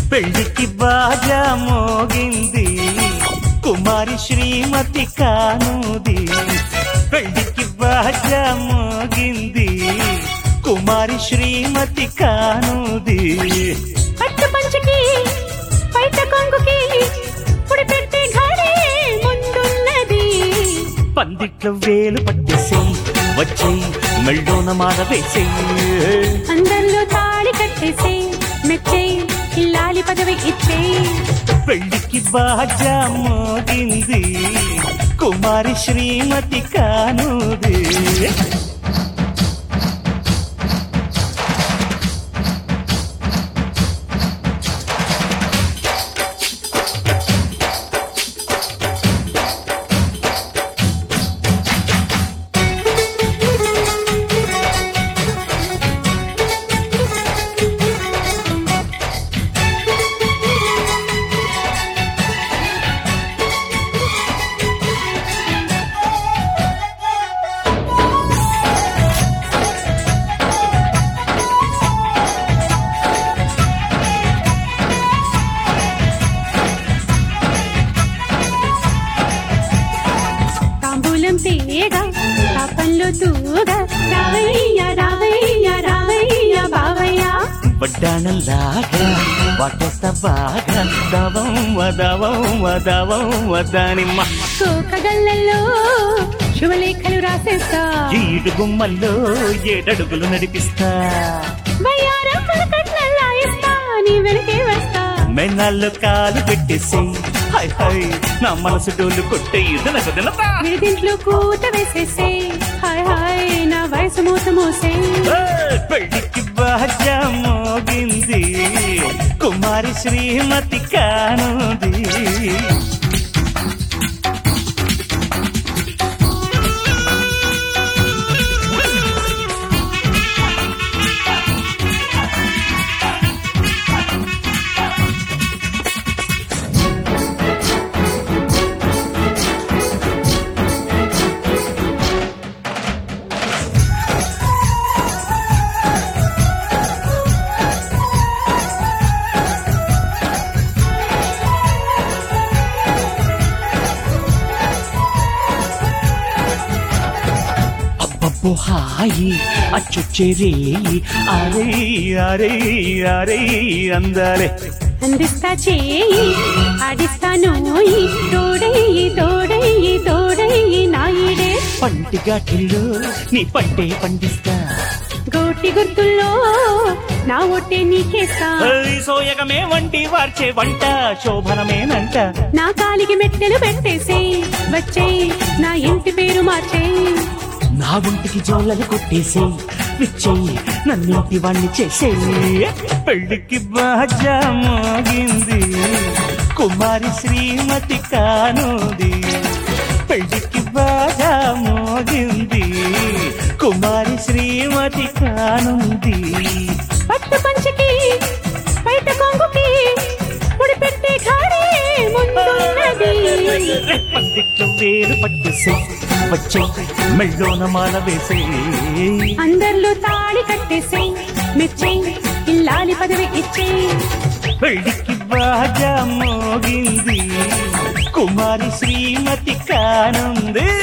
పెళ్లికి బాజా మోగింది కుమారి శ్రీమతి కానుది పెళ్లికి బాజా మోగింది కుమారి శ్రీమతి కానుది పట్టు పంచకి పైట కొంగుకి పుడి పెట్టి ఘడే ముందున్నది పందిట్లో వేలు పట్టేసేయి వచ్చేయి మెళ్ళోన మాల వేసేయి అందరిలో తాళి కట్టేసే మెచ్చేయి ఇల్లాలి పదవి ఇచ్చేయి పెళ్లికి బాజా మోగింది కుమారి శ్రీమతి కానుది తాంబూలం తీయగా పాపంలో తూగా రావయ్య రావయ్య రావయ్య బావయ్య వడ్డాణంలాగా వాటేస్తా బాగా దవం వదవం వదవం వదానిమ్మ కోకగళ్ళల్లో శుభలేఖలు రాసేస్తా ఈడు గుమ్మల్లో ఏడడుగులు నడిపిస్తా వయ్యారం కట్నల్లా ఇస్తా నీ వెనకే వస్తా మెన్నాళ్ళు కాలు పెట్టేసి హై హై నా మనసు డోలు కొట్టే ఇదనకు దినపా విడిదింట్లో కూత వేసేసే హాయ్ హాయ్ నా వయసు మూత మోసే పెళ్లికి బాజా మోగింది కుమారి శ్రీమతి కానుది అబ్బబ్బో హాయి అచ్చొచ్చేరే అరే అరే అరే అందాలే అందిస్తా చేయి ఆడిస్తా నోయి తోడయ్యి తోడయ్యి తోడయ్యి నాయుడే పంటి ఘాటిల్లో నీ పంటే పండిస్తా గోటి గుర్తుల్లో నా ఒట్టే నీకేస్తా ఓయ్ సోయగమే వంటి వార్చే వంట శోభనమేనంట నా కాలికి మెట్టెలు పెట్టేసేయ్ వచ్చేయ్ నా ఇంటి పేరు మార్చేయ్ నా ఒంటికి జోళ్ళని కొట్టేసి విచ్చేయి నన్నింటి వాణ్ణి చేసేయి పెళ్లికి బాజా మోగింది కుమారి శ్రీమతి కానుది పెళ్లికి బాజా మోగింది కుమారి శ్రీమతి కానుంది పట్టు పంచకి బయట కొంగుకి ముడి పెట్టి ఘాడే ముందున్నది పందిట్లో వేలు పట్టేసి వచ్చే మెళ్ళోన మాల వేసే అందరిలో తాళి కట్టేసేయ్ మెచ్చేయ్ ఇల్లాలి పదవి ఇచ్చేయ్ పెళ్లికి బాజా మోగింది కుమారి శ్రీమతి కానుంది